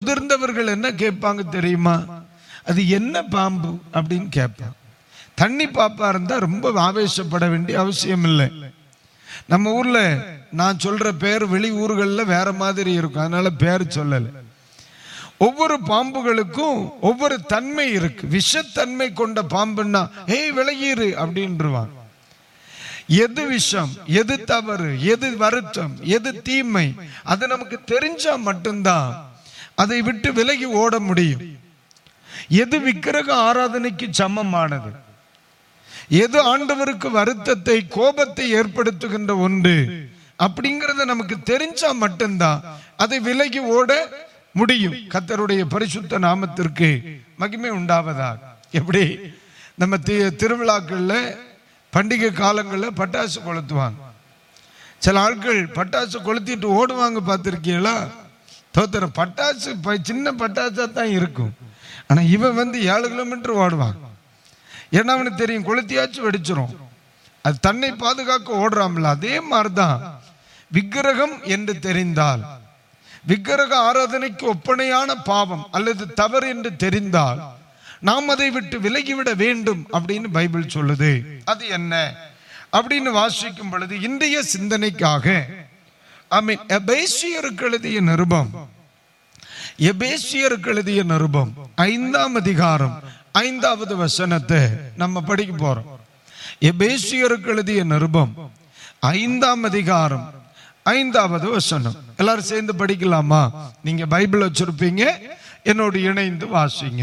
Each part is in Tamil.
முதிர்ந்தவர்கள் என்ன கேட்பாங்க தெரியுமா அது என்ன பாம்பு அப்படின்னு கேட்பான் தண்ணி பாப்பா இருந்தா ரொம்ப ஆவேசப்பட வேண்டிய அவசியம் இல்லை நம்ம ஊர்ல நான் சொல்ற பேர் வெளி ஊர்கள்ல வேற மாதிரி இருக்கும் அதனால பேர் சொல்லல ஒவ்வொரு பாம்புகளுக்கும் ஒவ்வொரு தன்மை இருக்கு விஷத்தன்மை கொண்ட பாம்புன்னா ஏய் விலகிரு அப்படின்றவான் எது விஷம் எது தவறு எது வருத்தம் எது தீமை அது நமக்கு தெரிஞ்சா மட்டும்தான் அதை விட்டு விலகி ஓட முடியும் எது விக்கிரக ஆராதனைக்கு சமமானது எது ஆண்டவருக்கு வருத்தத்தை கோபத்தை ஏற்படுத்துகின்ற ஒன்று அப்படிங்கறத நமக்கு தெரிஞ்சா மட்டும்தான் அதை விலகி ஓட முடியும் கத்தருடைய பரிசுத்த நாமத்திற்கு மகிமை உண்டாவதா எப்படி நம்ம தி- திருவிழாக்கள்ல பண்டிகை காலங்களில் பட்டாசு கொளுத்துவாங்க சில ஆட்கள் பட்டாசு கொளுத்திட்டு ஓடுவாங்க பார்த்துருக்கீங்களா தோத்திரம் பட்டாசு ப- சின்ன பட்டாசா தான் இருக்கும் ஆனா இவன் வந்து ஏழு கிலோமீட்டர் ஓடுவான் ஏன்னா அவனுக்கு தெரியும் கொளுத்தியாச்சும் வெடிச்சிரும் அது தன்னை பாதுகாக்க ஓடுறாம்ல அதே மாதிரிதான் விக்கிரகம் என்று தெரிந்தால் விக்கிரக ஆராதனைக்கு ஒப்பனையான பாவம் அல்லது தவறு என்று தெரிந்தால் நாம் அதை விட்டு விலகிவிட வேண்டும் அப்படின்னு பைபிள் சொல்லுது அது என்ன அப்படின்னு வாசிக்கும் பொழுது இன்றைய சிந்தனைக்காக ஐ மீன் எபேசியருக்கு எழுதிய நிருபம் எபேசியருக்கு எழுதிய நிருபம் ஐந்தாம் அதிகாரம் ஐந்தாவது வசனத்தை நம்ம படிக்க போறோம் எபேசியருக்கு எழுதிய நிருபம் ஐந்தாம் அதிகாரம் ஐந்தாவது வசனம் எல்லாரும் சேர்ந்து படிக்கலாமா நீங்க பைபிள் வச்சிருப்பீங்க என்னோடு இணைந்து வாசிங்க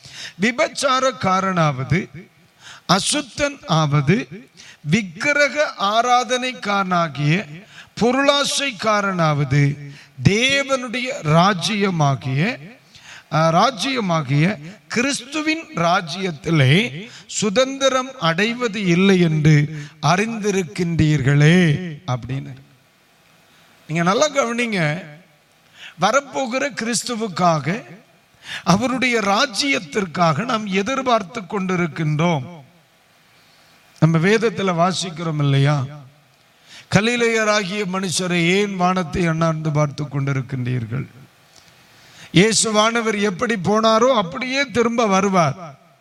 விபச்சாரக்காரனாவது அசுத்தன் ஆவது விக்கிரக ஆராதனைக்காரனாகிய பொருளாசைக்காரனாவது தேவனுடைய ராஜ்யமாகிய அஹ், ராஜ்யமாகிய கிறிஸ்துவின் ராஜ்யத்திலே சுதந்திரம் அடைவது இல்லை என்று அறிந்திருக்கின்றீர்களே அப்படின்னு நீங்க நல்லா கவனிங்க வரப்போகிற கிறிஸ்துவுக்காக அவருடைய ராஜ்யத்திற்காக நாம் எதிர்பார்த்து கொண்டிருக்கின்றோம் நம்ம வேதத்துல வாசிக்கிறோம் இல்லையா கலிலேயராகிய மனுஷரை ஏன் வானத்தை அண்ணாந்து பார்த்து கொண்டிருக்கின்றீர்கள் இயேசுவானவர் எப்படி போனாரோ அப்படியே திரும்ப வருவார்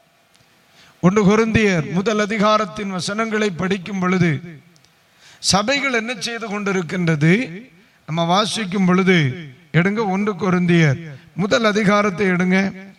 ஒன்று கொருந்தியர் முதல் அதிகாரத்தின் வசனங்களை படிக்கும் பொழுது சபைகள் என்ன செய்து கொண்டிருக்கின்றது நம்ம வாசிக்கும் பொழுது எடுங்க ஒன்று கொருந்தியர் முதல் அதிகாரத்தை எடுங்க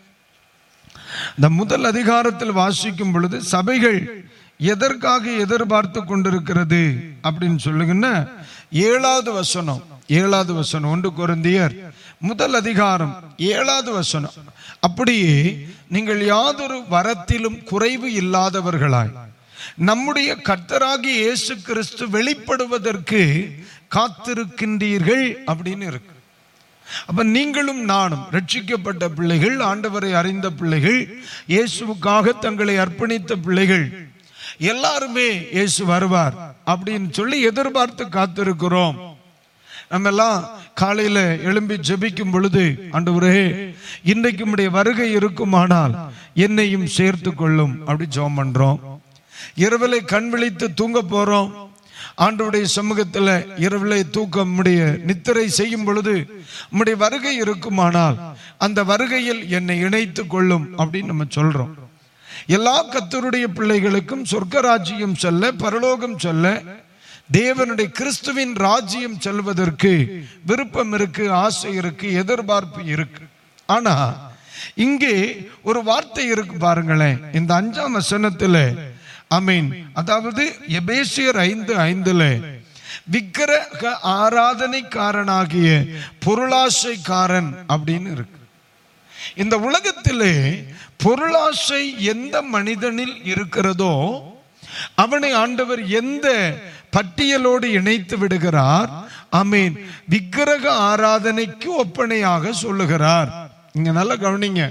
இந்த முதல் அதிகாரத்தில் வாசிக்கும் பொழுது சபைகள் எதற்காக எதிர்பார்த்து கொண்டிருக்கிறது அப்படின்னு சொல்லுங்கன்னா ஏழாவது வசனம் ஏழாவது வசனம் ஒன்று கொருந்தியர் முதல் அதிகாரம் ஏழாவது வசனம் அப்படியே நீங்கள் யாதொரு வரத்திலும் குறைவு இல்லாதவர்களாய் நம்முடைய கர்த்தராகிய இயேசு கிறிஸ்து வெளிப்படுவதற்கு காத்திருக்கின்றீர்கள் அப்படின்னு இருக்கு அப்ப நீங்களும் நானும் ரட்சிக்கப்பட்ட பிள்ளைகள் ஆண்டவரை அறிந்த பிள்ளைகள் இயேசுவுக்காக தங்களை அர்ப்பணித்த பிள்ளைகள் எல்லாருமே இயேசு வருவார் அப்படின்னு சொல்லி எதிர்பார்த்து காத்திருக்கிறோம் நம்ம எல்லாம் காலையில எழும்பி ஜெபிக்கும் பொழுது ஆண்டவரே இன்றைக்கு உம்முடைய வருகை இருக்குமானால் என்னையும் சேர்த்து கொள்ளும் அப்படி ஜெபம் பண்றோம் இரவிலே கண் விழித்து தூங்க போறோம் ஆண்டவருடைய சமூகத்துல இரவிலே தூக்கம் முடிய நித்திரை செய்யும் பொழுது உம்முடைய வருகை இருக்குமானால் அந்த வருகையில் என்னை இணைத்து கொள்ளும் அப்படின்னு நம்ம சொல்றோம் எல்லா கத்தருடைய பிள்ளைகளுக்கும் சொர்க்க ராஜ்யம் செல்ல பரலோகம் செல்ல தேவனுடைய கிறிஸ்துவின் ராஜ்யம் செல்வதற்கு விருப்பம் இருக்கு ஆசை இருக்கு எதிர்பார்ப்பு இருக்கு ஆனா இங்கே ஒரு வார்த்தை இருக்கு பாருங்களேன் இந்த அஞ்சாம் வசனத்துல அமீன் அதாவது எபேசியர் ஐந்து ஐந்துல விக்கிரக ஆராதனைக்காரனாகிய பொருளாசைக்காரன் அப்படின்னு இருக்கு இந்த உலகத்திலே பொருளாசை எந்த மனிதனில் இருக்கிறதோ அவனை ஆண்டவர் எந்த பட்டியலோடு இணைத்து விடுகிறார் அமீன் விக்கிரக ஆராதனைக்கு ஒப்பனையாக சொல்லுகிறார் இங்க நல்லா கவனிங்க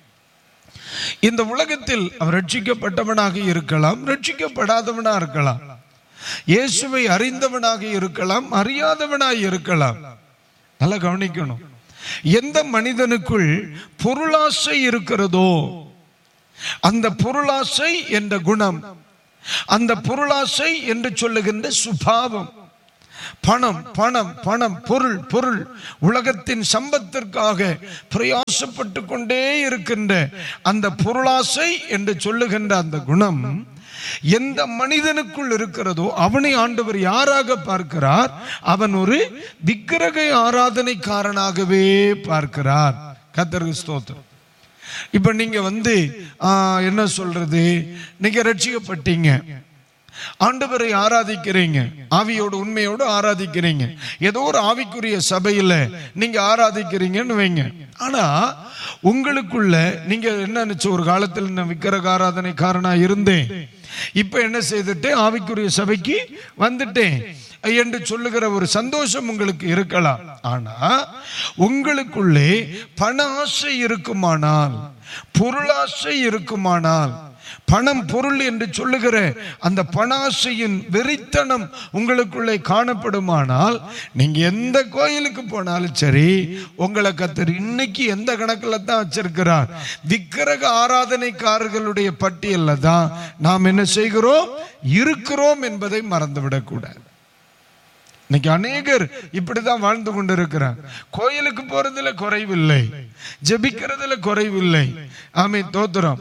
இந்த உலகத்தில் அவர் ரட்சிக்கப்பட்டவனாக இருக்கலாம் ரட்சிக்கப்படாதவனா இருக்கலாம் இயேசுவை அறிந்தவனாக இருக்கலாம் அறியாதவனாய் இருக்கலாம் நல்லா கவனிக்கணும் எந்த மனிதனுக்குள் பொருளாசை இருக்கிறதோ அந்த பொருளாசை என்ற குணம் அந்த பொருளாசை என்று சொல்லுகின்ற சுபாவம் பணம் பணம் பணம் பொருள் பொருள் உலகத்தின் சம்பத்திற்காக பிரயாசப்பட்டு கொண்டே இருக்கின்ற அந்த பொருளாசை என்று சொல்லுகின்ற அந்த குணம் எந்த மனிதனுக்குள் இருக்கிறதோ அவனை ஆண்டவர் யாராக பார்க்கிறார் அவன் ஒரு விக்கிரக ஆராதனைக்காரனாகவே பார்க்கிறார் கத்தருக்கு ஸ்தோத்திரம் இப்ப நீங்க வந்து ஆ, என்ன சொல்றது நீங்க ரட்சிக்கப்பட்டீங்க ஆண்டவரை ஆராதிக்கிறீங்க ஆவியோடு உண்மையோடு ஆராதிக்கிறீங்க ஏதோ ஒரு ஆவிக்குரிய சபையில நீங்க ஆராதிக்கிறீங்கன்னு வைங்க ஆனா உங்களுக்குள்ள நீங்க என்ன நினைச்ச ஒரு காலத்தில் நான் விக்கிரக ஆராதனைக்காரனா இருந்தேன் இப்ப என்ன செய்துட்டேன் ஆவிக்குரிய சபைக்கு வந்துட்டேன் என்று சொல்லுகிற ஒரு சந்தோஷம் உங்களுக்கு இருக்கலாம் ஆனா உங்களுக்குள்ளே பண ஆசை இருக்குமானால் பொருளாசை இருக்குமானால் பணம் பொருள் என்று சொல்லுகிற அந்த பணாசையின் வெறித்தனம் உங்களுக்குள்ளே காணப்படுமானால் நீங்க எந்த கோயிலுக்கு போனாலும் சரி உங்களை கத்தர் இன்னைக்கு எந்த கணக்குல தான் வச்சிருக்கிறார் விக்கிரக ஆராதனைக்காரர்களுடைய பட்டியல்ல தான் நாம் என்ன செய்கிறோம் இருக்கிறோம் என்பதை மறந்துவிடக் கூடாது இன்னைக்கு அநேகர் இப்படிதான் வாழ்ந்து கொண்டிருக்கிறார் கோயிலுக்கு போறதுல குறைவில்லை ஜெபிக்கிறதுல குறைவில்லை ஆமை தோத்திரம்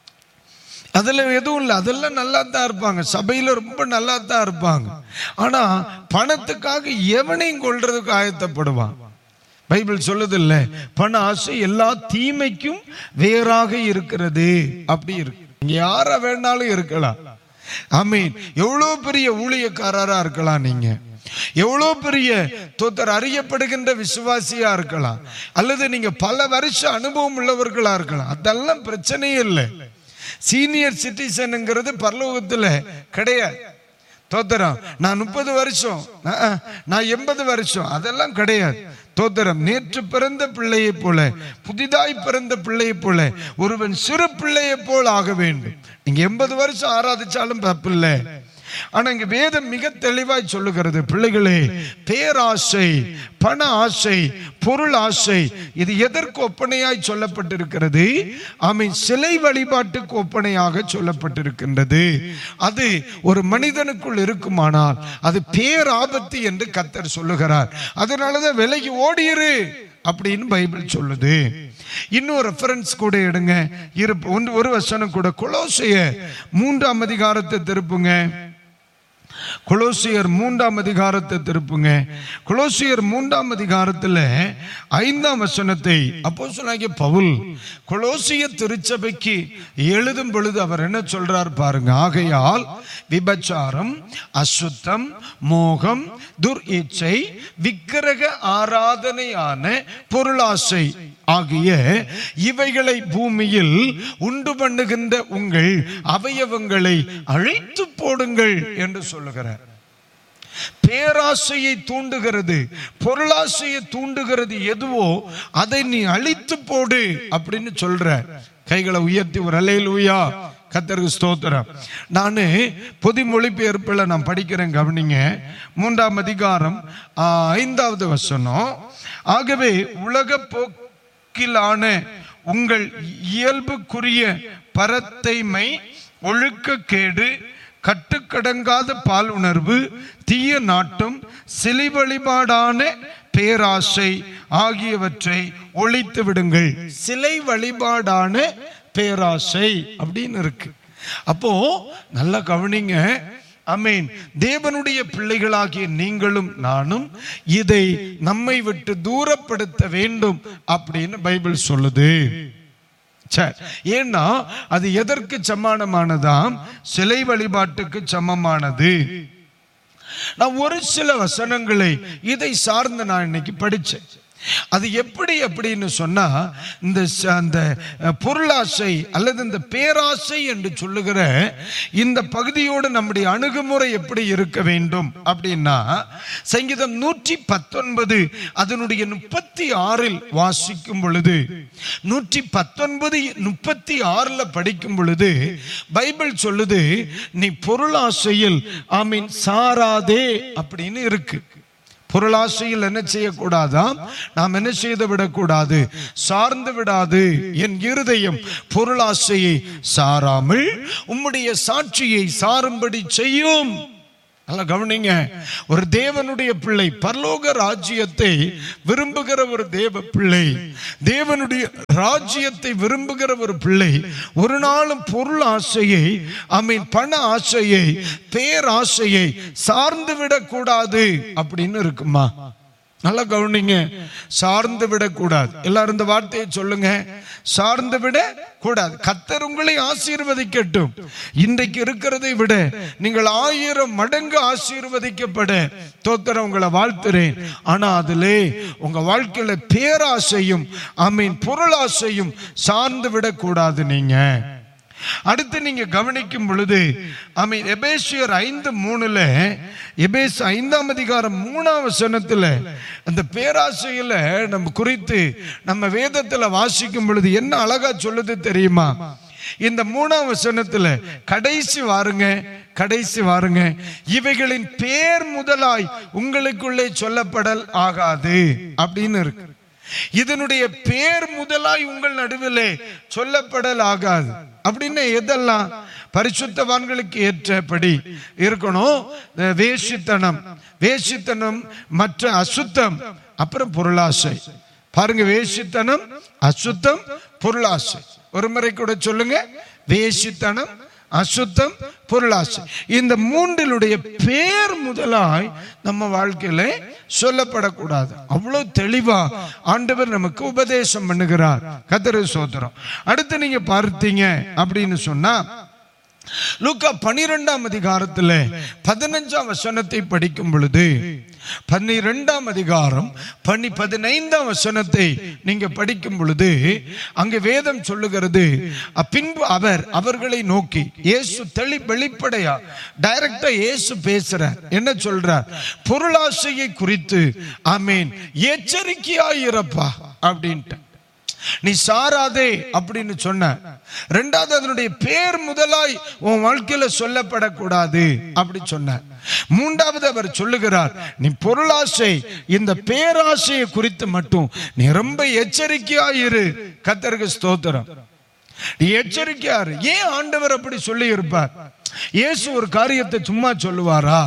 அதுல எதுவும் இல்லை அதெல்லாம் நல்லா தான் இருப்பாங்க சபையில ரொம்ப நல்லா தான் இருப்பாங்க ஆனா பணத்துக்காக எவனையும் கொள்றதுக்கு ஆயத்தப்படுவான் பைபிள் சொல்லுது இல்ல பண ஆசை எல்லா தீமைக்கும் வேறாக இருக்கிறது அப்படி இருக்கு நீங்க யார வேணாலும் இருக்கலாம் ஆமீன் எவ்வளவு பெரிய ஊழியக்காரரா இருக்கலாம் நீங்க எவ்வளவு பெரிய தோத்தர் அறியப்படுகின்ற விசுவாசியா இருக்கலாம் அல்லது நீங்க பல வருஷ அனுபவம் உள்ளவர்களா இருக்கலாம் அதெல்லாம் பிரச்சனையே இல்லை சீனியர் சிட்டிசனுங்கிறது பரலோகத்துல கிடையாது தோத்திரம் நான் முப்பது வருஷம் அஹ், அஹ், நான் எண்பது வருஷம் அதெல்லாம் கிடையாது தோத்திரம் நேற்று பிறந்த பிள்ளையைப் போல புதிதாய் பிறந்த பிள்ளையைப் போல ஒருவன் சிறு பிள்ளையைப் போல் ஆக வேண்டும் நீங்க எண்பது வருஷம் ஆராதிச்சாலும் தப்பில்லை ஆனா இங்க வேதம் மிக தெளிவாய் சொல்லுகிறது பிள்ளைகளே பேராசை பண ஆசை பொருள் ஆசை இது எதற்கு ஒப்பனையாய் சொல்லப்பட்டிருக்கிறது ஆமை சிலை வழிபாட்டுக்கு ஒப்பனையாக சொல்லப்பட்டிருக்கின்றது அது ஒரு மனிதனுக்குள் இருக்குமானால் அது பேராபத்து என்று கத்தர் சொல்லுகிறார் அதனாலதான் விலகி ஓடியிரு அப்படின்னு பைபிள் சொல்லுது இன்னும் ரெஃபரன்ஸ் கூட எடுங்க இருப்பு ஒன்று ஒரு வசனம் கூட கொலோசைய மூன்றாம் அதிகாரத்தை திருப்புங்க கொலோசியர் மூன்றாம் அதிகாரத்தை திருப்புங்க கொலோசியர் மூன்றாம் அதிகாரத்துல ஐந்தாம் வசனத்தை அப்போ பவுல் கொலோசிய திருச்சபைக்கு எழுதும் பொழுது அவர் என்ன சொல்றார் பாருங்க ஆகையால் விபச்சாரம் அசுத்தம் மோகம் துர் இச்சை விக்கிரக ஆராதனையான பொருளாசை ஆகிய இவைகளை பூமியில் உண்டு பண்ணுகின்ற உங்கள் அவயவங்களை அழைத்து போடுங்கள் என்று சொல்லுகிறார் பேராசையை தூண்டுகிறது பொருளாசையை தூண்டுகிறது எதுவோ அதை நீ அழித்து போடு அப்படின்னு சொல்ற கைகளை உயர்த்தி ஒரு அலையில் உயா கத்தருக்கு ஸ்தோத்திரம் நான் பொது மொழிபெயர்ப்பில் நான் படிக்கிறேன் கவனிங்க மூன்றாம் அதிகாரம் ஆ, ஐந்தாவது வசனம் ஆகவே உலக போக்கிலான உங்கள் இயல்புக்குரிய பரத்தைமை ஒழுக்கக்கேடு கட்டுக்கடங்காத பால் உணர்வு தீய நாட்டம் சிலை வழிபாடான பேராசை ஆகியவற்றை ஒழித்து விடுங்கள் சிலை வழிபாடான பேராசை அப்படின்னு இருக்கு அப்போ நல்லா கவனிங்க அமீன் தேவனுடைய பிள்ளைகளாகிய நீங்களும் நானும் இதை நம்மை விட்டு தூரப்படுத்த வேண்டும் அப்படின்னு பைபிள் சொல்லுது சரி ஏன்னா அது எதற்கு சமானமானதாம் சிலை வழிபாட்டுக்கு சமமானது நான் ஒரு சில வசனங்களை இதை சார்ந்து நான் இன்னைக்கு படிச்சேன் அது எப்படி அப்படின்னு சொன்னா இந்த ச- அந்த அஹ், பொருளாசை அல்லது இந்த பேராசை என்று சொல்லுகிற இந்த பகுதியோடு நம்முடைய அணுகுமுறை எப்படி இருக்க வேண்டும் அப்படின்னா சங்கீதம் நூற்றி பத்தொன்பது அதனுடைய முப்பத்தி ஆறில் வாசிக்கும் பொழுது நூற்றி பத்தொன்பது முப்பத்தி ஆறுல படிக்கும் பொழுது பைபிள் சொல்லுது நீ பொருளாசையில் ஆமீன் சாராதே அப்படின்னு இருக்கு பொருளாசையில் என்ன செய்யக்கூடாதாம் நாம் என்ன செய்து விடக்கூடாது சார்ந்து விடாது என் இருதயம் பொருளாசையை சாராமல் உம்முடைய சாட்சியை சாரும்படி செய்யும் நல்லா கவனிங்க ஒரு தேவனுடைய பிள்ளை பரலோக ராஜ்யத்தை விரும்புகிற ஒரு தேவ பிள்ளை தேவனுடைய ராஜ்யத்தை விரும்புகிற ஒரு பிள்ளை ஒரு நாளும் பொருள் ஆசையை ஐ மீன் பண ஆசையை பேராசையை சார்ந்து விடக்கூடாது அப்படின்னு இருக்குமா நல்லா கவனிங்க சார்ந்து விடக்கூடாது எல்லாரும் இந்த வார்த்தையை சொல்லுங்க சார்ந்து விட கூடாது கத்தர் உங்களை ஆசீர்வதிக்கட்டும் இன்றைக்கு இருக்கிறதை விட நீங்கள் ஆயிரம் மடங்கு ஆசீர்வதிக்கப்பட தோத்திரம் உங்களை வாழ்த்துறேன் ஆனா அதிலே உங்க வாழ்க்கையில பேராசையும் ஐ மீன் பொருளாசையும் சார்ந்து விடக்கூடாது நீங்க அடுத்து நீங்க கவனிக்கும் பொழுது அமை எபேசியர் ஐந்து மூணுல எபேஸ் ஐந்தாம் அதிகாரம் மூணாம் வசனத்துல அந்த பேராசையில நம்ம குறித்து நம்ம வேதத்துல வாசிக்கும் பொழுது என்ன அழகா சொல்லுது தெரியுமா இந்த மூணாம் வசனத்துல கடைசி வாருங்க கடைசி வாருங்க இவைகளின் பேர் முதலாய் உங்களுக்குள்ளே சொல்லப்படல் ஆகாது அப்படின்னு இருக்கு இதனுடைய பேர் முதலாய் உங்கள் நடுவிலே சொல்லப்படல் ஆகாது அப்படின்னு எதெல்லாம் பரிசுத்தவான்களுக்கு ஏற்றபடி இருக்கணும் இந்த வேஷித்தனம் வேஷித்தனம் மற்ற அசுத்தம் அப்புறம் பொருளாசை பாருங்க வேஷித்தனம் அசுத்தம் பொருளாசை ஒரு முறை கூட சொல்லுங்க வேஷித்தனம் அசுத்தம் பொருளாசை இந்த மூன்றிலுடைய பேர் முதலாய் நம்ம வாழ்க்கையில சொல்லப்படக்கூடாது அவ்வளவு தெளிவா ஆண்டவர் நமக்கு உபதேசம் பண்ணுகிறார் கத்தரு சோதரம் அடுத்து நீங்க பார்த்தீங்க அப்படின்னு சொன்னா லூக்கா பனிரெண்டாம் அதிகாரத்துல பதினஞ்சாம் வசனத்தை படிக்கும் பொழுது பன்னிரெண்டாம் அதிகாரம் பனி பதினைந்தாம் வசனத்தை நீங்க படிக்கும் பொழுது அங்கு வேதம் சொல்லுகிறது பின்பு அவர் அவர்களை நோக்கி இயேசு தெளி வெளிப்படையா டைரக்டா இயேசு பேசுறார் என்ன சொல்றார் பொருளாசையை குறித்து ஆமீன் எச்சரிக்கையாயிரப்பா அப்படின்ட்டு நீ சாராதே அப்படின்னு சொன்ன ரெண்டாவது அதனுடைய பேர் முதலாய் உன் வாழ்க்கையில சொல்லப்படக்கூடாது அப்படி சொன்ன மூன்றாவது அவர் சொல்லுகிறார் நீ பொருளாசை இந்த பேராசையை குறித்து மட்டும் நீ ரொம்ப எச்சரிக்கையா இரு கத்தருக்கு ஸ்தோத்திரம் நீ எச்சரிக்கையா இரு ஏன் ஆண்டவர் அப்படி சொல்லி இருப்பார் இயேசு ஒரு காரியத்தை சும்மா சொல்லுவாரா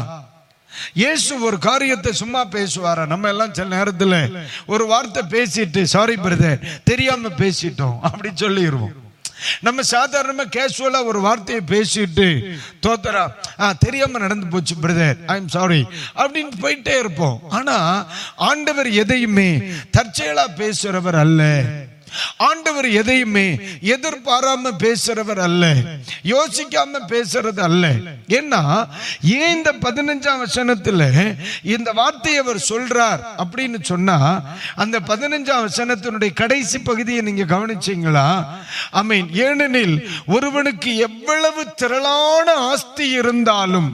இயேசு ஒரு காரியத்தை சும்மா பேசுவாரா நம்ம எல்லாம் சில நேரத்துல ஒரு வார்த்தை பேசிட்டு சாரி பிரதர் தெரியாம பேசிட்டோம் அப்படி சொல்லிடுவோம் நம்ம சாதாரணமா கேஷுவலா ஒரு வார்த்தையை பேசிட்டு தோத்தரா ஆ தெரியாம நடந்து போச்சு பிரதர் ஐ எம் சாரி அப்படின்னு போயிட்டே இருப்போம் ஆனா ஆண்டவர் எதையுமே தற்செயலா பேசுறவர் அல்ல ஆண்டவர் எதையுமே எதிர்பாராம பேசுறவர் அல்ல யோசிக்காம பேசுறது அல்ல ஏன்னா ஏன் இந்த பதினஞ்சாம் வசனத்துல இந்த வார்த்தையை அவர் சொல்றார் அப்படின்னு சொன்னா அந்த பதினஞ்சாம் வசனத்தினுடைய கடைசி பகுதியை நீங்க கவனிச்சீங்களா ஐ மீன் ஏனெனில் ஒருவனுக்கு எவ்வளவு திரளான ஆஸ்தி இருந்தாலும்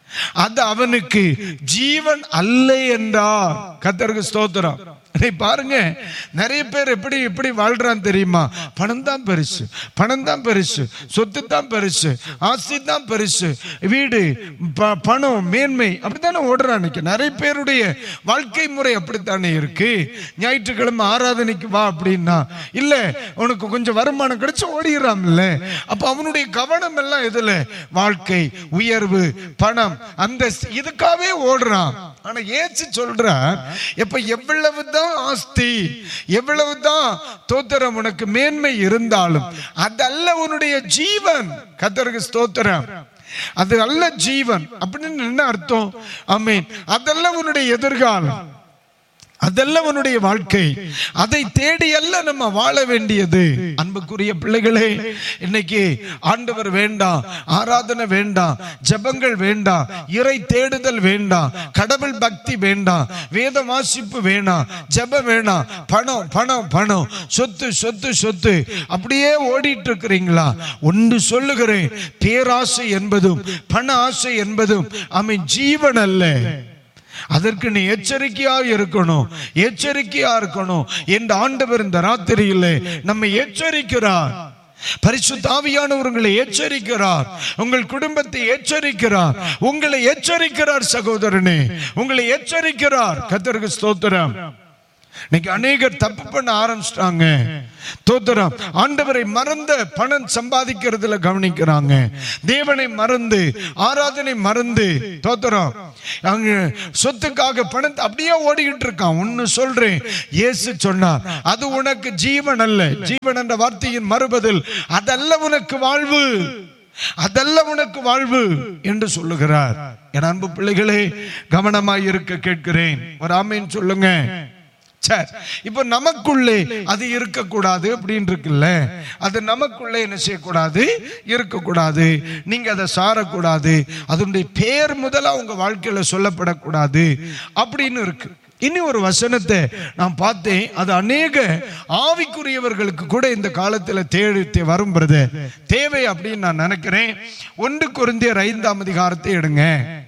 அது அவனுக்கு ஜீவன் அல்ல என்றார் கத்தருக்கு ஸ்தோத்திரம் இதை பாருங்க நிறைய பேர் எப்படி எப்படி வாழ்றான் தெரியுமா பணம் தான் பெருசு பணம் தான் பெருசு சொத்து தான் பெருசு ஆஸ்தி தான் பெருசு வீடு ப- பணம் மேன்மை அப்படித்தானே ஓடுறான் இன்னைக்கு நிறைய பேருடைய வாழ்க்கை முறை அப்படித்தானே இருக்கு ஞாயிற்றுக்கிழமை ஆராதனைக்கு வா அப்படின்னா இல்ல உனக்கு கொஞ்சம் வருமானம் கிடைச்சு ஓடிடுறான்ல அப்ப அவனுடைய கவனம் எல்லாம் எதுல வாழ்க்கை உயர்வு பணம் அந்த இதுக்காகவே ஓடுறான் ஆனா ஏச்சு சொல்ற இப்ப எவ்வளவுதான் ஆஸ்தி எவ்வளவுதான் தோத்திரம் உனக்கு மேன்மை இருந்தாலும் அதல்ல உன்னுடைய ஜீவன் கத்தருக்கு ஸ்தோத்திரம் அது அல்ல ஜீவன் அப்படின்னு என்ன அர்த்தம் ஆமீன் அதெல்லாம் உன்னுடைய எதிர்காலம் அதெல்லாம் உன்னுடைய வாழ்க்கை அதை தேடி அல்ல நம்ம வாழ வேண்டியது அன்புக்குரிய பிள்ளைகளே இன்னைக்கு ஆண்டவர் வேண்டாம் ஆராதனை வேண்டாம் ஜெபங்கள் வேண்டாம் இறை தேடுதல் வேண்டாம் கடவுள் பக்தி வேண்டாம் வேத வாசிப்பு வேணாம் ஜெபம் வேணாம் பணம் பணம் பணம் சொத்து சொத்து சொத்து அப்படியே ஓடிட்டு இருக்கிறீங்களா ஒன்று சொல்லுகிறேன் பேராசை என்பதும் பண ஆசை என்பதும் அவன் ஜீவன் அல்ல அதற்கு நீ எச்சரிக்கையா இருக்கணும் எச்சரிக்கையா இருக்கணும் என்று ஆண்டவர் இந்த ராத்திரியிலே நம்மை எச்சரிக்கிறார் பரிசுத்த ஆவியானவர் உங்களை எச்சரிக்கிறார் உங்கள் குடும்பத்தை எச்சரிக்கிறார் உங்களை எச்சரிக்கிறார் சகோதரனே உங்களை எச்சரிக்கிறார் கத்தருக்கு ஸ்தோத்திரம் இன்னைக்கு அநேகர் தப்பு பண்ண ஆரம்பிச்சிட்டாங்க தோத்திரம் ஆண்டவரை மறந்த பணம் சம்பாதிக்கிறதுல கவனிக்கிறாங்க தேவனை மறந்து ஆராதனை மறந்து தோத்திரம் அவங்க சொத்துக்காக பணத்தை அப்படியே ஓடிக்கிட்டு இருக்கான் ஒன்னு சொல்றேன் இயேசு சொன்னார் அது உனக்கு ஜீவன் அல்ல ஜீவன் என்ற வார்த்தையின் மறுபதில் அதல்ல உனக்கு வாழ்வு அதல்ல உனக்கு வாழ்வு என்று சொல்லுகிறார் என் அன்பு பிள்ளைகளே கவனமாய் இருக்க கேட்கிறேன் ஒரு ஆமீன் சொல்லுங்க சரி இப்போ நமக்குள்ளே அது இருக்கக்கூடாது அப்படின்னு இருக்குல்ல அது நமக்குள்ளே என்ன செய்யக்கூடாது இருக்கக்கூடாது நீங்க அதை சாரக்கூடாது அதனுடைய பேர் முதல்ல உங்க வாழ்க்கையில சொல்லப்படக்கூடாது அப்படின்னு இருக்கு இனி ஒரு வசனத்தை நான் பார்த்தேன் அது அநேக ஆவிக்குரியவர்களுக்கு கூட இந்த காலத்துல தேவை வரும் பிரதர் தேவை அப்படின்னு நான் நினைக்கிறேன் ஒன்று குருந்தியர் ஐந்தாம் அதிகாரத்தை எடுங்க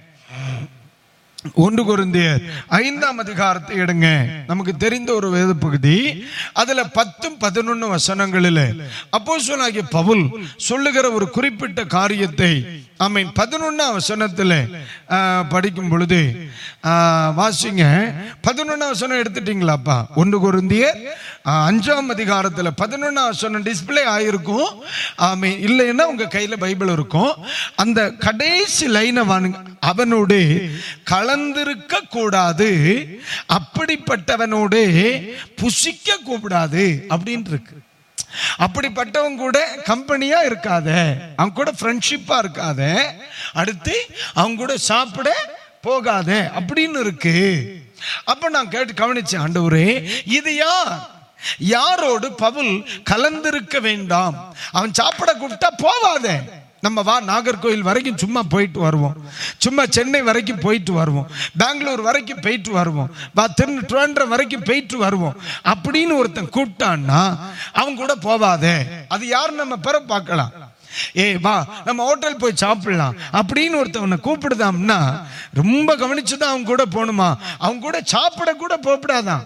ஒன்று குருந்தியர் ஐந்தாம் அதிகாரத்தை எடுங்க நமக்கு தெரிந்த ஒரு வேத பகுதி அதுல பத்தும் பதினொன்னு வசனங்களில் அப்போ சொன்னாகிய பவுல் சொல்லுகிற ஒரு குறிப்பிட்ட காரியத்தை ஆமீன் பதினொன்னாம் வசனத்தில் படிக்கும் பொழுது ஆ, வாசிங்க பதினொன்னாம் வசனம் எடுத்துட்டீங்களாப்பா ஒன்று குருந்தியர் ஆ, அஞ்சாம் அதிகாரத்தில் பதினொன்னாம் வசனம் டிஸ்பிளே ஆயிருக்கும் ஆமே இல்லைன்னா உங்க கையில பைபிள் இருக்கும் அந்த கடைசி லைனை வானுங்க அவனோடு கலந்திருக்க கூடாது அப்படிப்பட்டவனோடு புசிக்க கூடாது அப்படின்னு இருக்கு அப்படிப்பட்டவன் கூட கம்பெனியா இருக்காத அவன் கூட ஃப்ரெண்ட்ஷிப்பா இருக்காத அடுத்து அவங்க கூட சாப்பிட போகாத அப்படின்னு இருக்கு அப்ப நான் கேட்டு கவனிச்சேன் ஆண்டவரே இது யார் யாரோடு பவுல் கலந்திருக்க வேண்டாம் அவன் சாப்பிட கூப்பிட்டா போவாத நம்ம வா நாகர்கோயில் வரைக்கும் சும்மா போயிட்டு வருவோம் சும்மா சென்னை வரைக்கும் போயிட்டு வருவோம் பெங்களூர் வரைக்கும் போயிட்டு வருவோம் வா திரு திருவன்றம் வரைக்கும் போயிட்டு வருவோம் அப்படின்னு ஒருத்தன் கூப்பிட்டான்னா அவன் கூட போவாதே அது யார் நம்ம பெற பார்க்கலாம் ஏய் வா நம்ம ஹோட்டல் போய் சாப்பிடலாம் அப்படின்னு ஒருத்தவனை கூப்பிடுதாம்னா ரொம்ப கவனிச்சுதான் அவன் கூட போகணுமா அவன் கூட சாப்பிட கூட போகப்படாதான்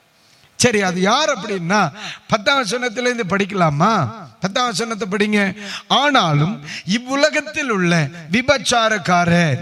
சரி அது யார் அப்படின்னா பத்தாம் வசனத்துல இருந்து படிக்கலாமா பத்தாம் வசனத்தை படிங்க ஆனாலும் இவ்வுலகத்தில் உள்ள விபச்சாரக்காரர்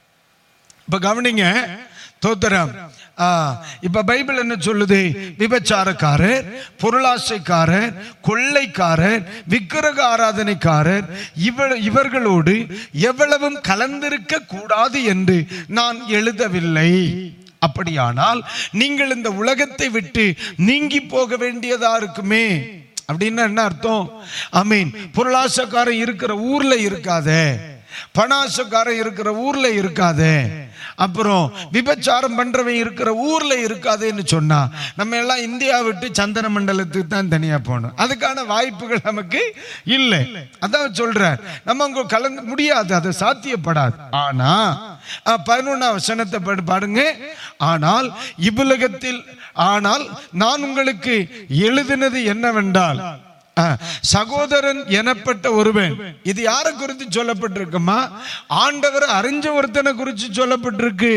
இப்ப கவனிங்க தோத்திரம் ஆ, இப்ப பைபிள் என்ன சொல்லுது விபச்சாரக்காரர் பொருளாசைக்காரர் கொள்ளைக்காரர் விக்கிரக ஆராதனைக்காரர் இவ இவர்களோடு எவ்வளவும் கலந்திருக்க கூடாது என்று நான் எழுதவில்லை அப்படியானால் நீங்கள் இந்த உலகத்தை விட்டு நீங்கி போக வேண்டியதா இருக்குமே அப்படின்னா என்ன அர்த்தம் ஐ பொருளாசக்காரன் இருக்கிற ஊர்ல இருக்காதே பணாசக்காரன் இருக்கிற ஊர்ல இருக்காதே அப்புறம் விபச்சாரம் பண்றவன் இருக்கிற ஊர்ல இருக்காதுன்னு சொன்னா நம்ம எல்லாம் இந்தியா விட்டு சந்தன மண்டலத்துக்கு தான் தனியா போகணும் அதுக்கான வாய்ப்புகள் நமக்கு இல்லை அதான் சொல்றேன் நம்ம அங்க கலந்து முடியாது அது சாத்தியப்படாது ஆனா அஹ், பதினொண்ணாம் வசனத்தை படி பாருங்க ஆனால் இவ்வுலகத்தில் ஆனால் நான் உங்களுக்கு எழுதினது என்னவென்றால் அஹ், சகோதரன் எனப்பட்ட ஒருவன் இது யாரை குறித்து சொல்லப்பட்டிருக்குமா ஆண்டவர் அறிஞ்ச ஒருத்தனை குறித்து சொல்லப்பட்டிருக்கு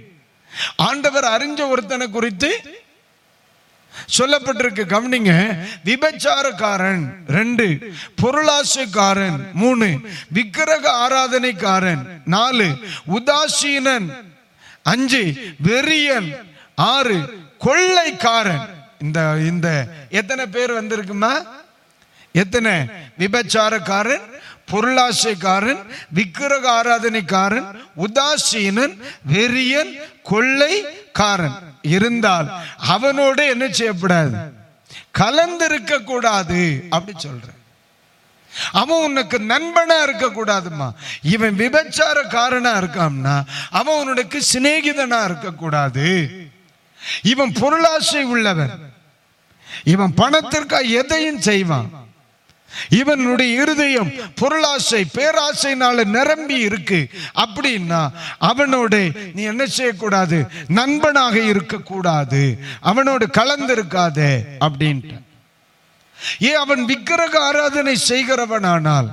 ஆண்டவர் அறிஞ்ச ஒருத்தனை குறித்து சொல்லப்பட்டிருக்கு கவனிங்க விபச்சாரக்காரன் ரெண்டு பொருளாசைக்காரன் மூணு விக்கிரக ஆராதனைக்காரன் நாலு உதாசீனன் அஞ்சு வெறியன் ஆறு கொள்ளைக்காரன் இந்த இந்த எத்தனை பேர் வந்திருக்குமா எத்தனை விபச்சாரக்காரன் பொருளாசைக்காரன் விக்கிரக ஆராதனைக்காரன் உதாசீனன் வெறியன் கொள்ளைக்காரன் இருந்தால் அவனோடு என்ன செய்யப்படாது கலந்திருக்க கூடாது அப்படி சொல்றேன் அவன் உனக்கு நண்பனா இருக்க கூடாதுமா இவன் விபச்சாரக்காரனா இருக்கான்னா அவன் உனக்கு சிநேகிதனா இருக்க கூடாது இவன் பொருளாசை உள்ளவன் இவன் பணத்திற்காக எதையும் செய்வான் இவனுடைய இருதயம் பொருளாசை பேராசைனால நிரம்பி இருக்கு அப்படின்னா அவனோட நீ என்ன செய்யக்கூடாது நண்பனாக இருக்கக்கூடாது அவனோடு கலந்து இருக்காதே அப்படின்ட்டு ஏன் அவன் விக்கிரக ஆராதனை செய்கிறவனானால்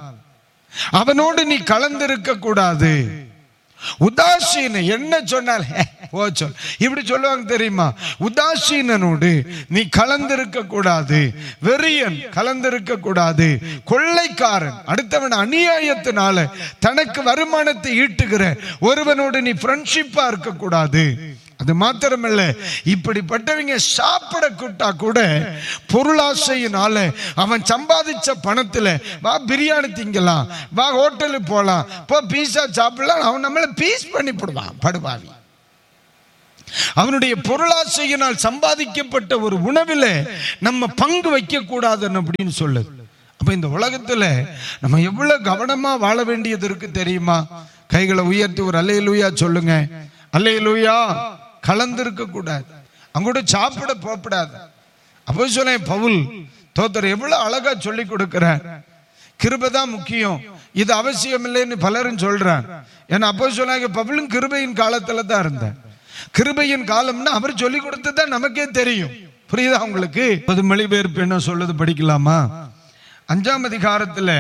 அவனோடு நீ கலந்திருக்க கூடாது உதாசீன என்ன சொன்னால் "ஹே, போ சொல் இப்படி சொல்லுவாங்க தெரியுமா உதாசீனனோடு நீ கலந்திருக்க கூடாது வெறியன் கலந்திருக்க கூடாது கொள்ளைக்காரன் அடுத்தவன் அநியாயத்தினால தனக்கு வருமானத்தை ஈட்டுகிற ஒருவனோடு நீ ஃப்ரெண்ட்ஷிப்பா இருக்க கூடாது அது மாத்திரமல்ல இப்படிப்பட்டவங்க சாப்பிட கூட்டா கூட பொருளாசையினால அவன் சம்பாதிச்ச பணத்துல வா பிரியாணி திங்கலாம் வா ஹோட்டலுக்கு போலாம் போ பீஸா சாப்பிடலாம் அவன் நம்மளை பீஸ் பண்ணி போடுவான் படுபாவி அவனுடைய பொருளாசையினால் சம்பாதிக்கப்பட்ட ஒரு உணவில் நம்ம பங்கு வைக்க கூடாதுன்னு அப்படின்னு சொல்லுது அப்ப இந்த உலகத்துல நம்ம எவ்வளவு கவனமா வாழ வேண்டியது இருக்கு தெரியுமா கைகளை உயர்த்தி ஒரு அல்லையிலூயா சொல்லுங்க அல்லையிலூயா கலந்திருக்க கூடாது அங்கூட சாப்பிட போகக்கூடாது அப்போ சொல்லேன் பவுல் தோத்தர் எவ்வளவு அழகா சொல்லி கொடுக்கிறார் கிருபை தான் முக்கியம் இது அவசியம் இல்லைன்னு பலரும் சொல்றார் ஏன்னா அப்போ சொன்னாங்க பவுலும் கிருபையின் காலத்துல தான் இருந்தார் கிருபையின் காலம்னா அவர் சொல்லி கொடுத்தது நமக்கே தெரியும் புரியுதா உங்களுக்கு பொது மொழிபெயர்ப்பு என்ன சொல்லுது படிக்கலாமா அஞ்சாம் அதிகாரத்தில்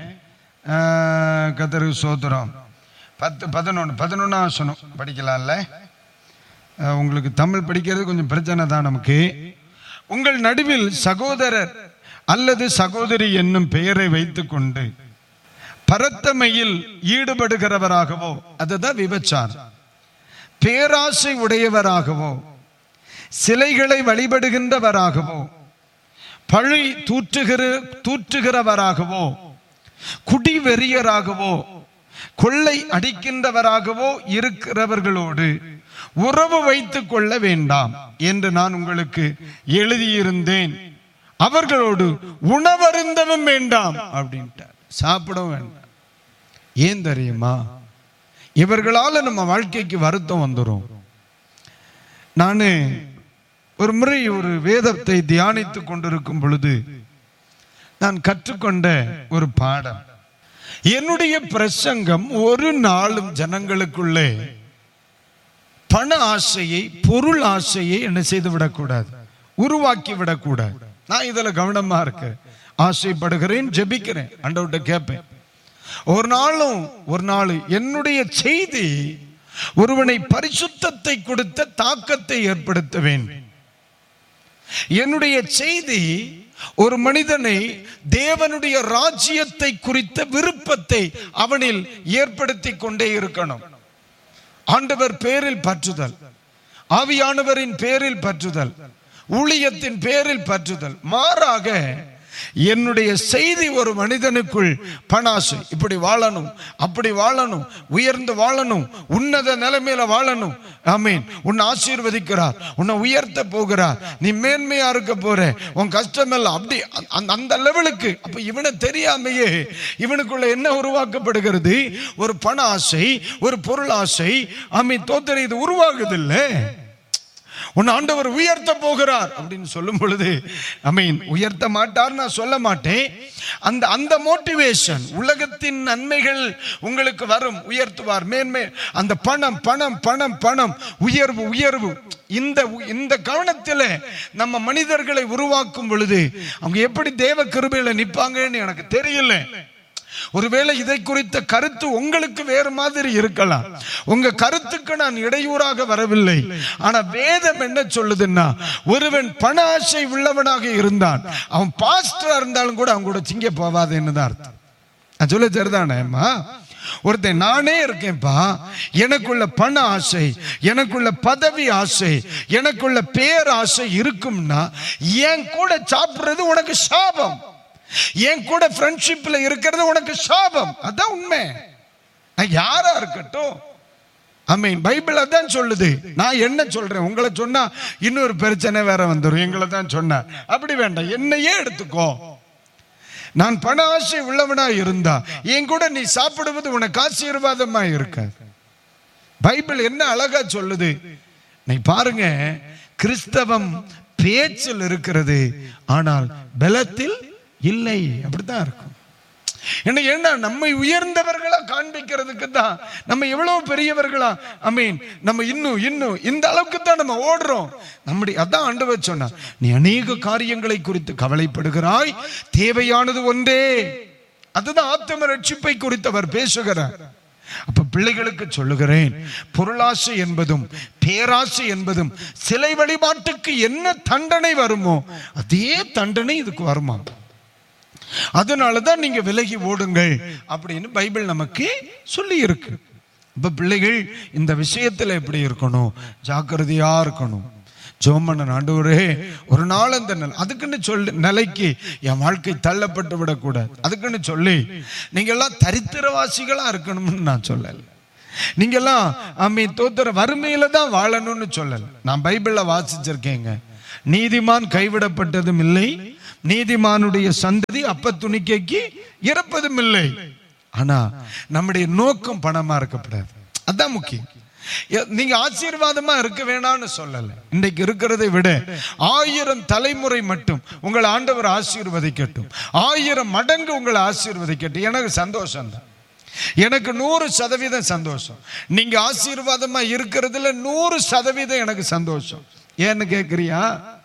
கத்தரு சோத்திரம் பத்து பதினொன்று பதினொன்றாம் வசனம் படிக்கலாம்ல அஹ், உங்களுக்கு தமிழ் படிக்கிறது கொஞ்சம் பிரச்சனை தான் நமக்கு உங்கள் நடுவில் சகோதரர் அல்லது சகோதரி என்னும் பெயரை வைத்துக்கொண்டு பரத்தமையில் ஈடுபடுகிறவராகவோ அதுதான் விபச்சாரம் பேராசை உடையவராகவோ சிலைகளை வழிபடுகின்றவராகவோ பழி தூற்றுகிற தூற்றுகிறவராகவோ குடிவெறியராகவோ கொள்ளை அடிக்கின்றவராகவோ இருக்கிறவர்களோடு உறவு வைத்துக் கொள்ள வேண்டாம் என்று நான் உங்களுக்கு எழுதியிருந்தேன் அவர்களோடு உணவருந்தவும் வேண்டாம் அப்படின்ட்டார் சாப்பிடவும் வேண்டாம் ஏன் தெரியுமா இவர்களால நம்ம வாழ்க்கைக்கு வருத்தம் வந்துடும் நான் ஒரு முறை ஒரு வேதத்தை தியானித்துக் கொண்டிருக்கும் பொழுது நான் கற்றுக்கொண்ட ஒரு பாடம் என்னுடைய பிரசங்கம் ஒரு நாளும் ஜனங்களுக்குள்ளே பண ஆசையை பொருள் ஆசையை என்ன செய்து விடக்கூடாது உருவாக்கி விடக்கூடாது நான் இதுல கவனமா இருக்கேன் ஆசைப்படுகிறேன் ஜெபிக்கிறேன் ஆண்டவர்கிட்ட கேட்பேன் ஒரு நாளும் ஒரு நாள் என்னுடைய செய்தி ஒருவனை பரிசுத்தத்தை கொடுத்த தாக்கத்தை ஏற்படுத்த வேண்டும் என்னுடைய செய்தி ஒரு மனிதனை தேவனுடைய ராஜ்யத்தை குறித்த விருப்பத்தை அவனில் ஏற்படுத்தி கொண்டே இருக்கணும் ஆண்டவர் பேரில் பற்றுதல் ஆவியானவரின் பேரில் பற்றுதல் ஊழியத்தின் பேரில் பற்றுதல் மாறாக என்னுடைய செய்தி ஒரு மனிதனுக்குள் பணாசு இப்படி வாழணும் அப்படி வாழணும் உயர்ந்து வாழணும் உன்னத நிலைமையில வாழணும் ஆமீன் உன்னை ஆசீர்வதிக்கிறார் உன்னை உயர்த்த போகிறார் நீ மேன்மையா இருக்க போற உன் கஷ்டம் எல்லாம் அப்படி அந்த- அந்த லெவலுக்கு அப்ப இவனை தெரியாமையே இவனுக்குள்ள என்ன உருவாக்கப்படுகிறது ஒரு பண ஆசை ஒரு பொருள் ஆசை ஆமீன் தோத்தரை இது உருவாகுது இல்லை உன் ஆண்டவர் உயர்த்த போகிறார் அப்படின்னு சொல்லும் பொழுது ஐ மீன் உயர்த்த மாட்டார் நான் சொல்ல மாட்டேன் அந்த அந்த மோட்டிவேஷன் உலகத்தின் நன்மைகள் உங்களுக்கு வரும் உயர்த்துவார் மேன்மை அந்த பணம் பணம் பணம் பணம் உயர்வு உயர்வு இந்த இந்த கவனத்தில் நம்ம மனிதர்களை உருவாக்கும் பொழுது அவங்க எப்படி தேவ கிருபையில நிப்பாங்கன்னு எனக்கு தெரியல ஒருவேளை இதை குறித்த கருத்து உங்களுக்கு வேறு மாதிரி இருக்கலாம் உங்க கருத்துக்கு நான் இடையூறாக வரவில்லை ஆனா வேதம் என்ன சொல்லுதுன்னா ஒருவன் பண ஆசை உள்ளவனாக இருந்தான் அவன் பாஸ்டரா இருந்தாலும் கூட அவன் கூட சிங்க போவாது என்னதான் அர்த்தம் நான் சொல்ல சரிதானேம்மா ஒருத்தன் நானே இருக்கேன்ப்பா எனக்குள்ள பண ஆசை எனக்குள்ள பதவி ஆசை எனக்குள்ள பேர் ஆசை இருக்கும்னா என் கூட சாப்பிடுறது உனக்கு சாபம் என் கூட ஃப்ரெண்ட்ஷிப்ல இருக்கிறது உனக்கு சாபம் அதான் உண்மை நான் யாரா இருக்கட்டும் ஆமீன் பைபிள் அதான் சொல்லுது நான் என்ன சொல்றேன் உங்களை சொன்னா இன்னொரு பிரச்சனை வேற வந்துடும் எங்களை தான் சொன்னார் அப்படி வேண்டாம் என்னையே எடுத்துக்கோ நான் பண ஆசை உள்ளவனா இருந்தா என் கூட நீ சாப்பிடுவது உனக்கு ஆசீர்வாதமா இருக்க பைபிள் என்ன அழகா சொல்லுது நீ பாருங்க கிறிஸ்தவம் பேச்சில் இருக்கிறது ஆனால் பலத்தில் இல்லை அப்படித்தான் இருக்கும் என்ன என்ன நம்மை உயர்ந்தவர்களா காண்பிக்கிறதுக்கு தான் நம்ம எவ்வளவு பெரியவர்களா ஐ மீன் நம்ம இன்னும் இன்னும் இந்த அளவுக்கு தான் நம்ம ஓடுறோம் நம்முடைய அதான் ஆண்டவர் சொன்னார் நீ அநேக காரியங்களை குறித்து கவலைப்படுகிறாய் தேவையானது ஒன்றே அதுதான் ஆத்தம ரட்சிப்பை குறித்து அவர் பேசுகிறார் அப்ப பிள்ளைகளுக்கு சொல்லுகிறேன் பொருளாசை என்பதும் பேராசை என்பதும் சிலை வழிபாட்டுக்கு என்ன தண்டனை வருமோ அதே தண்டனை இதுக்கு வருமா அதனால தான் நீங்க விலகி ஓடுங்கள் அப்படின்னு பைபிள் நமக்கு சொல்லி இருக்கு இப்ப பிள்ளைகள் இந்த விஷயத்துல எப்படி இருக்கணும் ஜாக்கிரதையா இருக்கணும் ஜோமன்னன் ஆண்டவரே ஒரு நாள் அந்த நிலை அதுக்குன்னு சொல்லி நிலைக்கு என் வாழ்க்கை தள்ளப்பட்டு விடக்கூடாது அதுக்குன்னு சொல்லி நீங்க எல்லாம் தரித்திரவாசிகளா இருக்கணும்னு நான் சொல்லல நீங்கெல்லாம் அம்மி தோத்துற வறுமையில தான் வாழணும்னு சொல்லல நான் பைபிள்ல வாசிச்சிருக்கேங்க நீதிமான் கைவிடப்பட்டதும் இல்லை நீதிமானுடைய சந்ததி அப்ப துணிக்கைக்கு இறப்பதும் இல்லை ஆனா நம்முடைய நோக்கம் பணமா இருக்கப்படாது அதான் முக்கியம் எ- நீங்க ஆசீர்வாதமா இருக்க வேணாம்னு சொல்லல இன்றைக்கு இருக்கிறதை விட ஆயிரம் தலைமுறை மட்டும் உங்களை ஆண்டவர் ஆசீர்வதிக்கட்டும் ஆயிரம் மடங்கு உங்களை ஆசீர்வதிக்கட்டும் எனக்கு சந்தோஷம் தான் எனக்கு நூறு சதவீதம் சந்தோஷம் நீங்க ஆசீர்வாதமா இருக்கிறதுல நூறு சதவீதம் எனக்கு சந்தோஷம் ஏன்னு கேக்குறியா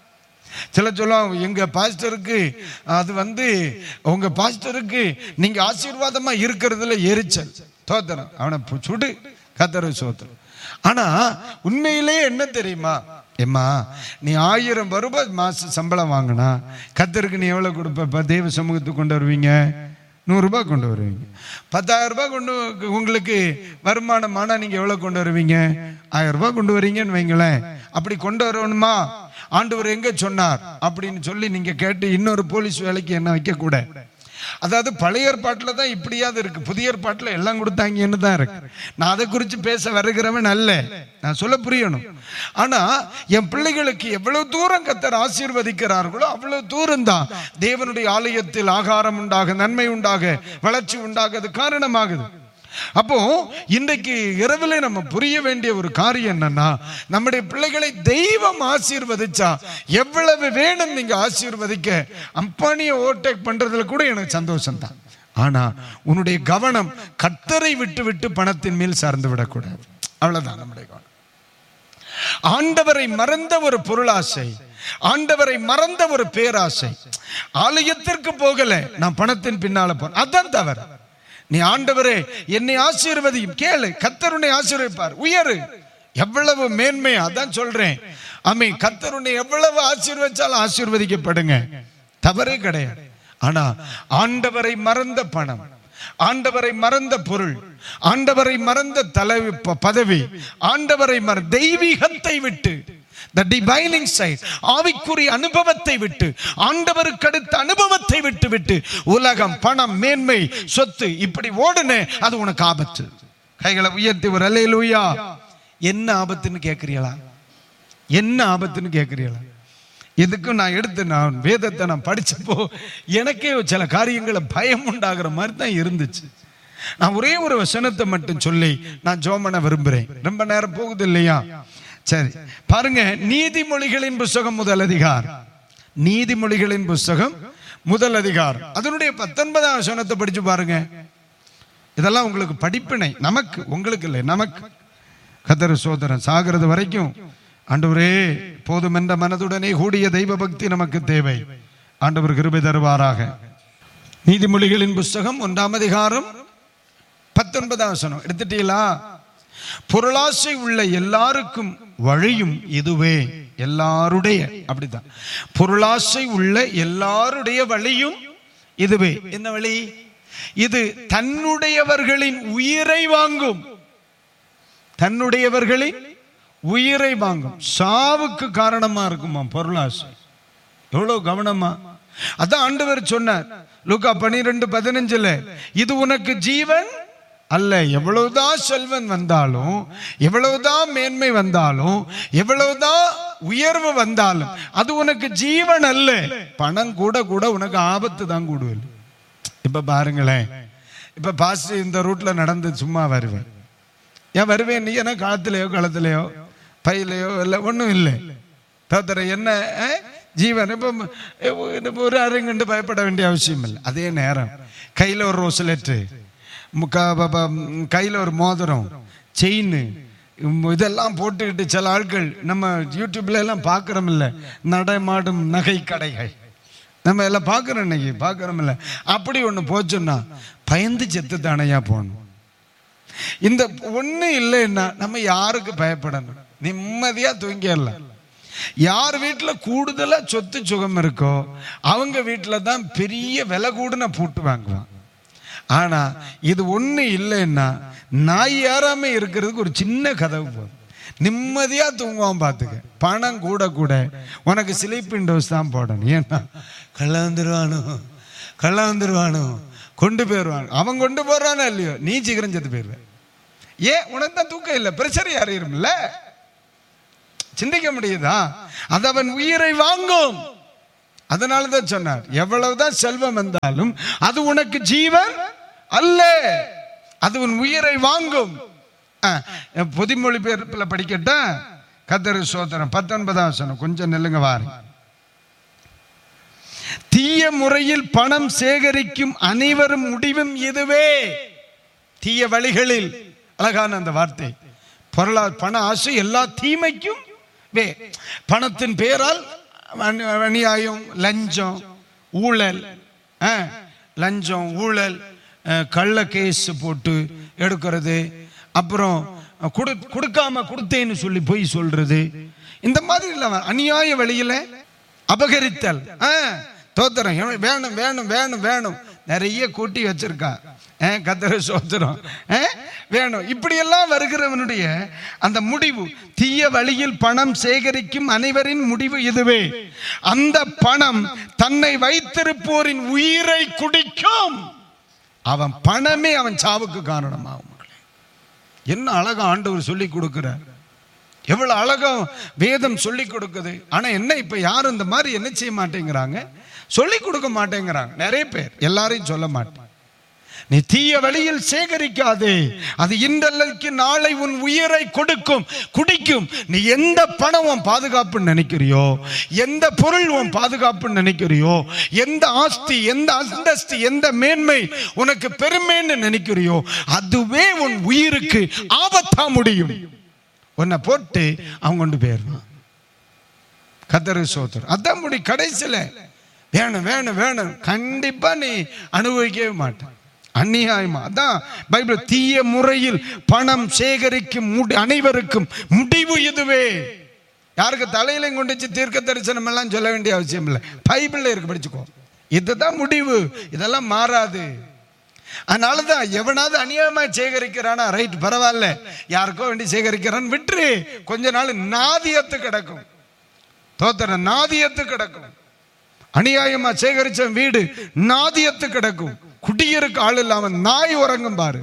சில சொல்லுவாங்க எங்க பாஸ்டருக்கு அது வந்து உங்க பாஸ்டருக்கு நீங்க ஆசீர்வாதமா இருக்கிறதுல எரிச்சல் தோத்திரம் அவனை பு- சுடு கத்தர சோத்திரம் ஆனா உண்மையிலேயே என்ன தெரியுமா எம்மா நீ ஆயிரம் ரூபாய் மாச சம்பளம் வாங்கினா கத்தருக்கு நீ எவ்வளவு கொடுப்ப இப்ப தேவ சமூகத்துக்கு கொண்டு வருவீங்க நூறு ரூபாய் கொண்டு வருவீங்க பத்தாயிரம் ரூபாய் கொண்டு உங்களுக்கு வருமானமானா நீங்க எவ்வளவு கொண்டு வருவீங்க ஆயிரம் ரூபாய் கொண்டு வரீங்கன்னு வைங்களேன் அப்படி கொண்டு வரணுமா ஆண்டவர் எங்க சொன்னார் அப்படின்னு சொல்லி நீங்க கேட்டு இன்னொரு போலீஸ் வேலைக்கு என்ன வைக்க கூட அதாவது பழைய ஏற்பாட்டில் தான் இப்படியாவது இருக்கு புதிய ஏற்பாட்டில் எல்லாம் கொடுத்தாங்கன்னு தான் இருக்கு நான் அதை குறித்து பேச வருகிறவன் அல்ல நான் சொல்ல புரியணும் ஆனா என் பிள்ளைகளுக்கு எவ்வளவு தூரம் கத்தர் ஆசீர்வதிக்கிறார்களோ அவ்வளவு தூரம் தான் தேவனுடைய ஆலயத்தில் ஆகாரம் உண்டாக நன்மை உண்டாக வளர்ச்சி உண்டாக அது காரணமாகுது அப்போ இன்றைக்கு இரவிலே நம்ம புரிய வேண்டிய ஒரு காரியம் என்னன்னா நம்முடைய பிள்ளைகளை தெய்வம் ஆசீர்வதிச்சா எவ்வளவு வேணும் நீங்க ஆசீர்வதிக்க அம்பானியை ஓவர்டேக் பண்றதுல கூட எனக்கு சந்தோஷம் தான் ஆனா உன்னுடைய கவனம் கத்தரை விட்டு விட்டு பணத்தின் மேல் சார்ந்து விடக்கூடாது அவ்வளவுதான் நம்முடைய கவனம் ஆண்டவரை மறந்த ஒரு பொருளாசை ஆண்டவரை மறந்த ஒரு பேராசை ஆலயத்திற்கு போகல நான் பணத்தின் பின்னால போறேன் அதான் தவறு நீ ஆண்டவரே என்னை ஆசீர்வதியும் கேளு கத்தருனை ஆசீர்வதிப்பார் உயரு எவ்வளவு மேன்மை அதான் சொல்றேன் அமை கத்தருனை எவ்வளவு ஆசீர்வதிச்சாலும் ஆசீர்வதிக்கப்படுங்க தவறே கிடையாது ஆனா ஆண்டவரை மறந்த பணம் ஆண்டவரை மறந்த பொருள் ஆண்டவரை மறந்த தலைவி ப- பதவி ஆண்டவரை மற தெய்வீகத்தை விட்டு the divining side ஆவிக்குரிய அனுபவத்தை விட்டு ஆண்டவருக்கு அடுத்த அனுபவத்தை விட்டு விட்டு உலகம் பணம் மேன்மை சொத்து இப்படி ஓடுனே அது உனக்கு ஆபத்து கைகளை உயர்த்தி ஒரு அல்லேலூயா என்ன ஆபத்துன்னு கேட்கிறீங்களா என்ன ஆபத்துன்னு கேட்கிறீங்களா இதுக்கும் நான் எடுத்து நான் வேதத்தை நான் படிச்சப்போ எனக்கே சில காரியங்களை பயம் உண்டாகிற மாதிரி தான் இருந்துச்சு நான் ஒரே ஒரு வசனத்தை மட்டும் சொல்லி நான் ஜோமனை விரும்புறேன் ரொம்ப நேரம் போகுது இல்லையா சரி பாருங்க நீதிமொழிகளின் புஸ்தகம் முதல் அதிகாரம் நீதிமொழிகளின் புஸ்தகம் முதல் அதிகாரம் அதனுடைய பத்தொன்பதாம் வசனத்தை படிச்சு பாருங்க இதெல்லாம் உங்களுக்கு படிப்பினை நமக்கு உங்களுக்கு இல்லை நமக்கு கதர் சோதரன் சாகிறது வரைக்கும் ஆண்டவரே போதும் என்ற மனதுடனே கூடிய தெய்வ பக்தி நமக்கு தேவை ஆண்டவர் கிருபை தருவாராக நீதிமொழிகளின் புஸ்தகம் ஒன்றாம் அதிகாரம் பத்தொன்பதாம் வசனம் எடுத்துட்டீங்களா பொருளாசை உள்ள எல்லாருக்கும் வழியும் இதுவே எல்லாருடைய அப்படிதான் பொருளாசை உள்ள எல்லாருடைய வழியும் இதுவே என்ன வழி இது தன்னுடையவர்களின் உயிரை வாங்கும் தன்னுடையவர்களின் உயிரை வாங்கும் சாவுக்கு காரணமா இருக்குமா பொருளாசை எவ்வளவு கவனமா அதான் ஆண்டவர் சொன்னார் லூக்கா பனிரெண்டு பதினஞ்சுல இது உனக்கு ஜீவன் அல்ல எவ்வளவுதான் செல்வன் வந்தாலும் எவ்வளவுதான் மேன்மை வந்தாலும் எவ்வளவுதான் உயர்வு வந்தாலும் அது உனக்கு ஜீவன் அல்ல பணம் கூட கூட உனக்கு ஆபத்து தான் கூடுவல் இப்ப பாருங்களேன் இப்ப பாஸ்டர் இந்த ரூட்ல நடந்து சும்மா வருவேன் ஏன் வருவேன் நீ என்ன காலத்திலேயோ களத்திலேயோ பையிலையோ இல்லை ஒன்றும் இல்லை தோத்தர என்ன அஹ், ஜீவன் இப்போ இப்போ ஒரு அருங்கண்டு பயப்பட வேண்டிய அவசியம் இல்லை அதே நேரம் கையில் ஒரு ரோசலெட்டு முக்கா கையில் ஒரு மோதிரம் செயின் இதெல்லாம் போட்டுக்கிட்டு சில ஆட்கள் நம்ம யூடியூப்ல எல்லாம் பார்க்குறோம் இல்லை நடமாடும் நகை கடைகள் நம்ம எல்லாம் பார்க்குறோம் இன்னைக்கு பார்க்குறோம் இல்லை அப்படி ஒன்று போச்சோன்னா பயந்து செத்து தானையா போகணும் இந்த ஒண்ணு இல்லைன்னா நம்ம யாருக்கு பயப்படணும் நிம்மதியா தூங்கிடலாம் யார் வீட்டுல கூடுதலா சொத்து சுகம் இருக்கோ அவங்க வீட்டுல தான் பெரிய விலை கூடுன பூட்டு வாங்குவான் ஆனா இது ஒண்ணு இல்லைன்னா நாய் ஏறாம இருக்கிறதுக்கு ஒரு சின்ன கதவு போதும் நிம்மதியா தூங்குவான் பார்த்துக்க பணம் கூட கூட உனக்கு ஸ்லீப்பிங் டோஸ் தான் போடணும் ஏன்னா கள்ள வந்துருவானோ கள்ள வந்துருவானோ கொண்டு போயிடுவான் அவன் கொண்டு போறானோ இல்லையோ நீ சீக்கிரம் செத்து போயிடுவேன் ஏன் உனக்கு தான் தூக்கம் இல்லை பிரஷர் ஏறிடும்ல சிந்திக்க முடியுதா அது அவன் உயிரை வாங்கும் அதனால தான் சொன்னார் எவ்வளவுதான் செல்வம் வந்தாலும் அது உனக்கு ஜீவன் அல்ல அது உன் உயிரை வாங்கும் அஹ், பொதுமொழி பேர்ல படிக்கட்டா கத்தரு சோதரம் பத்தொன்பதாம் வசனம் கொஞ்சம் நெல்லுங்க வாரு தீய முறையில் பணம் சேகரிக்கும் அனைவரும் முடிவும் இதுவே தீய வழிகளில் அழகான அந்த வார்த்தை பொருளா பண ஆசை எல்லா தீமைக்கும் வே பணத்தின் பேரால் அநி- அநியாயம் லஞ்சம் ஊழல் ஆ, லஞ்சம் ஊழல் அஹ், கள்ள கேஸ் போட்டு எடுக்கிறது அப்புறம் கொடு கொடுக்காம கொடுத்தேன்னு சொல்லி போய் சொல்றது இந்த மாதிரி இல்ல அநியாய வழியில அபகரித்தல் ஆ, தோத்திரம் இவன் வேணும் வேணும் வேணும் வேணும் நிறைய கூட்டி வச்சிருக்கா கத்திர சோத்திரம் ஆ, வேணும் இப்படியெல்லாம் வருகிறவனுடைய அந்த முடிவு தீய வழியில் பணம் சேகரிக்கும் அனைவரின் முடிவு இதுவே அந்த பணம் தன்னை வைத்திருப்போரின் உயிரை குடிக்கும் அவன் பணமே அவன் சாவுக்கு காரணமாகும் மகளே. என்ன அழகா ஆண்டவர் சொல்லி கொடுக்கிறார் எவ்வளவு அழகா வேதம் சொல்லி கொடுக்குது ஆனா என்ன இப்ப யாரும் இந்த மாதிரி என்ன செய்ய மாட்டேங்கிறாங்க சொல்லி கொடுக்க மாட்டேங்கிறாங்க நிறைய பேர் எல்லாரையும் சொல்ல மாட்டேன் நீ தீய வழியில் சேகரிக்காதே அது இன்றல்லைக்கு நாளை உன் உயிரை கொடுக்கும் குடிக்கும் நீ எந்த பணம் உன் பாதுகாப்புன்னு நினைக்கிறியோ எந்த பொருள் உன் பாதுகாப்புன்னு நினைக்கிறியோ எந்த ஆஸ்தி எந்த அந்தஸ்து எந்த மேன்மை உனக்கு பெருமைன்னு நினைக்கிறியோ அதுவே உன் உயிருக்கு ஆபத்தா முடியும் உன்னை போட்டு அவன் கொண்டு போயிடுவான் கத்தரு சோதர் அதான் முடி கடைசியில வேணும் வேணும் வேணும் கண்டிப்பா நீ அனுபவிக்கவே மாட்ட அந்நியாயமா அதான் பைபிள் தீய முறையில் பணம் சேகரிக்கும் முடி- அனைவருக்கும் முடிவு இதுவே யாருக்கு தலையிலையும் கொண்டு வச்சு தீர்க்க தரிசனம் எல்லாம் சொல்ல வேண்டிய அவசியம் இல்லை பைபிள்ல இருக்கு படிச்சுக்கோ இதுதான் முடிவு இதெல்லாம் மாறாது அதனாலதான் எவனாவது அநியாயமா சேகரிக்கிறானா ரைட் பரவாயில்ல யாருக்கோ வேண்டி சேகரிக்கிறான் விட்டுரு கொஞ்ச நாள் நாதியத்து கிடக்கும் தோத்திர நாதியத்து கிடக்கும் அநியாயமா சேகரிச்ச வீடு நாதியத்து கிடக்கும் குடியிருக்க ஆள் இல்லாம நாய் உறங்கும் பாரு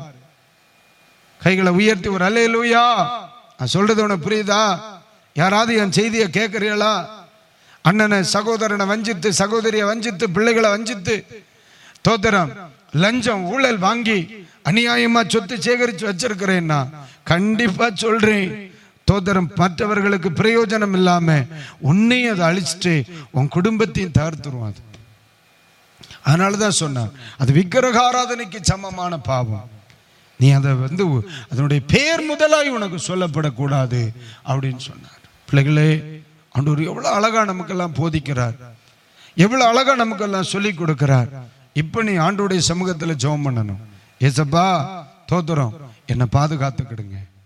கைகளை உயர்த்தி ஒரு அல்லேலூயா நான் சொல்றது உனக்கு புரியுதா யாராவது என் செய்தியை கேட்கறீங்களா அண்ணனை சகோதரனை வஞ்சித்து சகோதரியை வஞ்சித்து பிள்ளைகளை வஞ்சித்து தோத்திரம் லஞ்சம் ஊழல் வாங்கி அநியாயமா சொத்து சேகரிச்சு வச்சிருக்கிறேன்னா கண்டிப்பா சொல்றேன் தோத்திரம் மற்றவர்களுக்கு பிரயோஜனம் இல்லாம உன்னையும் அதை அழிச்சிட்டு உன் குடும்பத்தையும் தகர்த்துருவான் அது அதனால தான் சொன்னான் அது விக்கிரக ஆராதனைக்கு சமமான பாவம் நீ அதை வந்து அதனுடைய பேர் முதலாய் உனக்கு சொல்லப்படக்கூடாது அப்படின்னு சொன்னார் பிள்ளைகளே ஆண்டவர் எவ்வளவு அழகா நமக்கெல்லாம் போதிக்கிறார் எவ்வளவு அழகா நமக்கெல்லாம் சொல்லி கொடுக்கிறார் இப்ப நீ ஆண்டோடைய சமூகத்துல ஜெபம் பண்ணணும் ஏசப்பா தோத்துறோம் என்னை பாதுகாத்துக்கிடுங்க